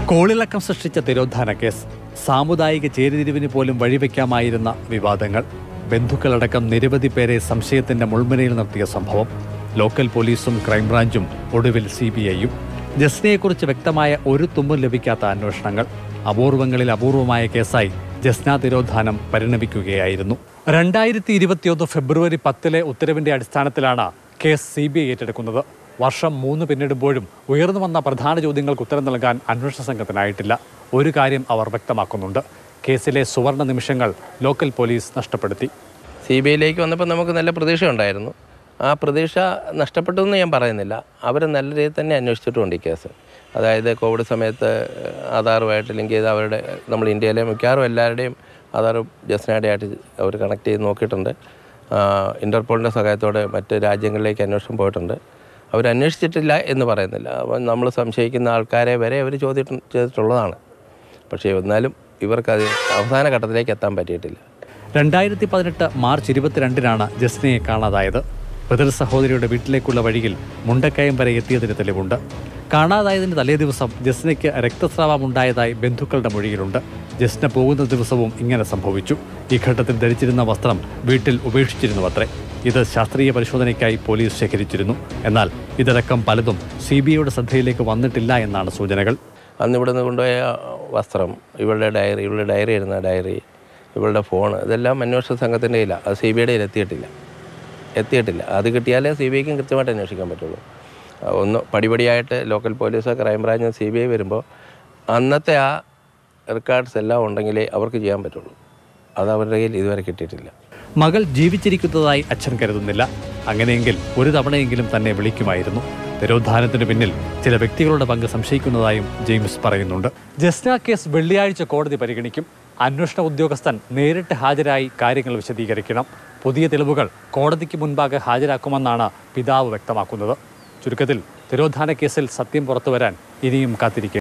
കോളിളക്കം സൃഷ്ടിച്ച തിരോധാന കേസ് സാമുദായിക ചേരിതിരിവിന് പോലും വഴിവെക്കാമായിരുന്ന വിവാദങ്ങൾ ബന്ധുക്കളടക്കം നിരവധി പേരെ സംശയത്തിന്റെ മുൾമുനയിൽ നിർത്തിയ സംഭവം ലോക്കൽ പോലീസും ക്രൈംബ്രാഞ്ചും ഒടുവിൽ സി ബി ഐയും ജസ്നയെക്കുറിച്ച് വ്യക്തമായ ഒരു തുമ്പും ലഭിക്കാത്ത അന്വേഷണങ്ങൾ അപൂർവങ്ങളിൽ അപൂർവമായ കേസായി ജസ്ന തിരോധാനം പരിണമിക്കുകയായിരുന്നു രണ്ടായിരത്തി ഇരുപത്തിയൊന്ന് ഫെബ്രുവരി പത്തിലെ ഉത്തരവിന്റെ അടിസ്ഥാനത്തിലാണ് കേസ് സി ബി ഐ ഏറ്റെടുക്കുന്നത് വർഷം മൂന്ന് പിന്നിടുമ്പോഴും ഉയർന്നു വന്ന പ്രധാന ചോദ്യങ്ങൾക്ക് ഉത്തരം നൽകാൻ അന്വേഷണ സംഘത്തിനായിട്ടില്ല ഒരു കാര്യം അവർ വ്യക്തമാക്കുന്നുണ്ട് കേസിലെ സുവർണ നിമിഷങ്ങൾ ലോക്കൽ പോലീസ് നഷ്ടപ്പെടുത്തി സി ബി ഐയിലേക്ക് വന്നപ്പോൾ നമുക്ക് നല്ല പ്രതീക്ഷ ഉണ്ടായിരുന്നു ആ പ്രതീക്ഷ നഷ്ടപ്പെട്ടു എന്ന് ഞാൻ പറയുന്നില്ല അവർ നല്ല രീതിയിൽ തന്നെ അന്വേഷിച്ചിട്ടുമുണ്ട് ഈ കേസ് അതായത് കോവിഡ് സമയത്ത് ആധാറുമായിട്ട് ലിങ്ക് ചെയ്ത് അവരുടെ നമ്മൾ ഇന്ത്യയിലെ മിക്കവാറും എല്ലാവരുടെയും ആധാർ ജസ്നയുടെ ആയിട്ട് അവർ കണക്ട് ചെയ്ത് നോക്കിയിട്ടുണ്ട് ഇൻ്റർപോളിൻ്റെ സഹായത്തോടെ മറ്റ് രാജ്യങ്ങളിലേക്ക് അന്വേഷണം പോയിട്ടുണ്ട് അവർ അന്വേഷിച്ചിട്ടില്ല എന്ന് പറയുന്നില്ല അപ്പം നമ്മൾ സംശയിക്കുന്ന ആൾക്കാരെ വരെ അവർ ചോദ്യം ചെയ്തിട്ടുള്ളതാണ് പക്ഷേ എന്നാലും ഇവർക്കത് അവസാന ഘട്ടത്തിലേക്ക് എത്താൻ പറ്റിയിട്ടില്ല രണ്ടായിരത്തി പതിനെട്ട് മാർച്ച് ഇരുപത്തിരണ്ടിനാണ് ജസ്നയെ കാണാതായത് പിതൃ സഹോദരിയുടെ വീട്ടിലേക്കുള്ള വഴിയിൽ മുണ്ടക്കയം വരെ എത്തിയതിന് തെളിവുണ്ട് കാണാതായതിന് തലേ ദിവസം ജസ്നയ്ക്ക് രക്തസ്രാവമുണ്ടായതായി ബന്ധുക്കളുടെ മൊഴിയിലുണ്ട് ജസ്ന പോകുന്ന ദിവസവും ഇങ്ങനെ സംഭവിച്ചു ഈ ഘട്ടത്തിൽ ധരിച്ചിരുന്ന വസ്ത്രം വീട്ടിൽ ഉപേക്ഷിച്ചിരുന്നു അത്രേ ഇത് ശാസ്ത്രീയ പരിശോധനയ്ക്കായി പോലീസ് ശേഖരിച്ചിരുന്നു എന്നാൽ ഇതടക്കം പലതും സി ബി ഐയുടെ ശ്രദ്ധയിലേക്ക് വന്നിട്ടില്ല എന്നാണ് സൂചനകൾ അന്ന് ഇവിടെ നിന്ന് കൊണ്ടുപോയ വസ്ത്രം ഇവളുടെ ഡയറി ഇവളുടെ ഡയറി ഇരുന്ന ഡയറി ഇവളുടെ ഫോൺ ഇതെല്ലാം അന്വേഷണ സംഘത്തിൻ്റെ കയ്യിലാണ് അത് സി ബി ഐയുടെ എത്തിയിട്ടില്ല എത്തിയിട്ടില്ല അത് കിട്ടിയാലേ സി ബി ഐക്കും കൃത്യമായിട്ട് അന്വേഷിക്കാൻ പറ്റുള്ളൂ ആ, ഒന്ന് പടിപടിയായിട്ട് local police crime branch C B I വരുമ്പോൾ അന്നത്തെ ആ റെക്കോർഡ്സ് എല്ലാം ഉണ്ടെങ്കിലേ അവർക്ക് ചെയ്യാൻ പറ്റുള്ളൂ അത് അവരുടെ കയ്യിൽ ഇതുവരെ കിട്ടിയിട്ടില്ല മകൾ ജീവിച്ചിരിക്കുന്നതായി അച്ഛൻ കരുതുന്നില്ല അങ്ങനെയെങ്കിൽ ഒരു തവണയെങ്കിലും തന്നെ വിളിക്കുമായിരുന്നു തിരോധാനത്തിന് പിന്നിൽ ചില വ്യക്തികളുടെ പങ്ക് സംശയിക്കുന്നതായും ജെയിംസ് പറയുന്നുണ്ട് ജസ്ന കേസ് വെള്ളിയാഴ്ച കോടതി പരിഗണിക്കും അന്വേഷണ ഉദ്യോഗസ്ഥൻ നേരിട്ട് ഹാജരായി കാര്യങ്ങൾ വിശദീകരിക്കണം പുതിയ തെളിവുകൾ കോടതിക്ക് മുൻപാകെ ഹാജരാക്കുമെന്നാണ് പിതാവ് വ്യക്തമാക്കുന്നത് ചുരുക്കത്തിൽ തിരോധാന കേസിൽ സത്യം പുറത്തുവരാൻ ഇനിയും കാത്തിരിക്കും